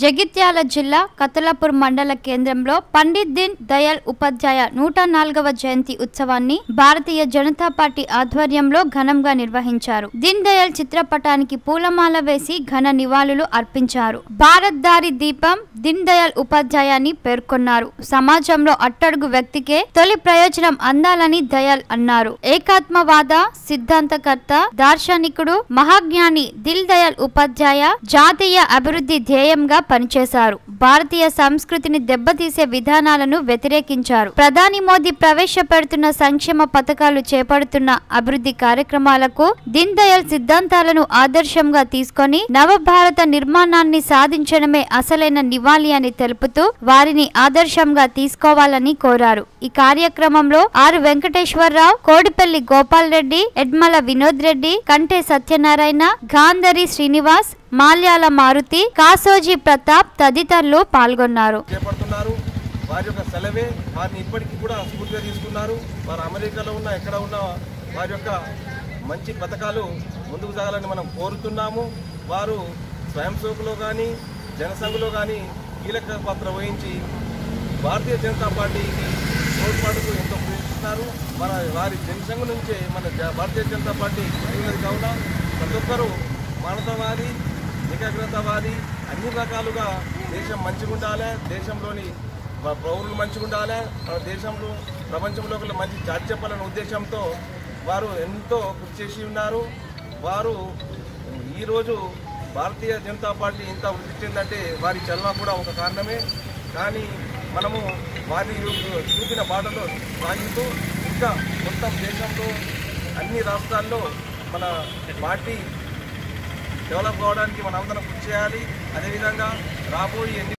జగిత్యాల జిల్లా కతలాపూర్ మండల కేంద్రంలో పండిత్ దీన్ దయాళ్ ఉపాధ్యాయ నూట నాలుగవ జయంతి ఉత్సవాన్ని భారతీయ జనతా పార్టీ ఆధ్వర్యంలో ఘనంగా నిర్వహించారు దీన్ దయాళ్ చిత్రపటానికి పూలమాల వేసి ఘన నివాళులు అర్పించారు భారత్ దారి దీపం దీన్ దయాళ్ ఉపాధ్యాయాన్ని పేర్కొన్నారు సమాజంలో అట్టడుగు వ్యక్తికే తొలి ప్రయోజనం అందాలని దయాళ్ అన్నారు ఏకాత్మవాద సిద్ధాంతకర్త దార్శనికుడు మహాజ్ఞాని దిల్ దయాళ్ ఉపాధ్యాయ జాతీయ అభివృద్ధి ధ్యేయంగా పనిచేశారు భారతీయ సంస్కృతిని దెబ్బతీసే విధానాలను వ్యతిరేకించారు ప్రధాని మోదీ ప్రవేశపెడుతున్న సంక్షేమ పథకాలు చేపడుతున్న అభివృద్ధి కార్యక్రమాలకు దీన్ దయాళ్ సిద్ధాంతాలను ఆదర్శంగా తీసుకొని నవభారత నిర్మాణాన్ని సాధించడమే అసలైన నివాళి అని తెలుపుతూ వారిని ఆదర్శంగా తీసుకోవాలని కోరారు ఈ కార్యక్రమంలో ఆర్ వెంకటేశ్వరరావు కోడిపల్లి గోపాల్ రెడ్డి ఎడ్మల వినోద్ రెడ్డి కంటే సత్యనారాయణ గాంధరి శ్రీనివాస్ మాల్యాల మారుతి కాసోజీ ప్రతాప్ తదితరులు పాల్గొన్నారు చేపడుతున్నారు వారి యొక్క సెలవే వారిని ఇప్పటికీ కూడా స్ఫూర్తిగా తీసుకున్నారు వారు అమెరికాలో ఉన్న ఎక్కడ ఉన్న వారి యొక్క మంచి పథకాలు ముందుకు సాగాలని మనం కోరుతున్నాము వారు స్వయం సేవకులో కానీ జనసంఘలో కానీ కీలక పాత్ర వహించి భారతీయ జనతా పార్టీకి తోడ్పాటుకు ఎంతో కృషిస్తున్నారు మన వారి జనసంఘ నుంచే మన జ- భారతీయ జనతా పార్టీ కలిగినది కావున ప్రతి ఒక్కరూ మానవతావాది ఏకాగ్రతవాది అన్ని రకాలుగా దేశం మంచిగా ఉండాలి దేశంలోని ప- పౌరులు మంచిగా ఉండాలి మన దేశంలో ప్రపంచంలో ఒకళ్ళు మంచి చాటి చెప్పాలనే ఉద్దేశంతో వారు ఎంతో కృషి చేసి ఉన్నారు వారు ఈరోజు భారతీయ జనతా పార్టీ ఇంత వృద్ధి చెందంటే వారి చలన కూడా ఒక కారణమే కానీ మనము వారి చూపిన బాటలో సాగుతూ ఇంకా మొత్తం దేశంలో అన్ని రాష్ట్రాల్లో మన పార్టీ డెవలప్ కావడానికి మనందరం కృషి చేయాలి అదేవిధంగా రాబోయే ఎన్ని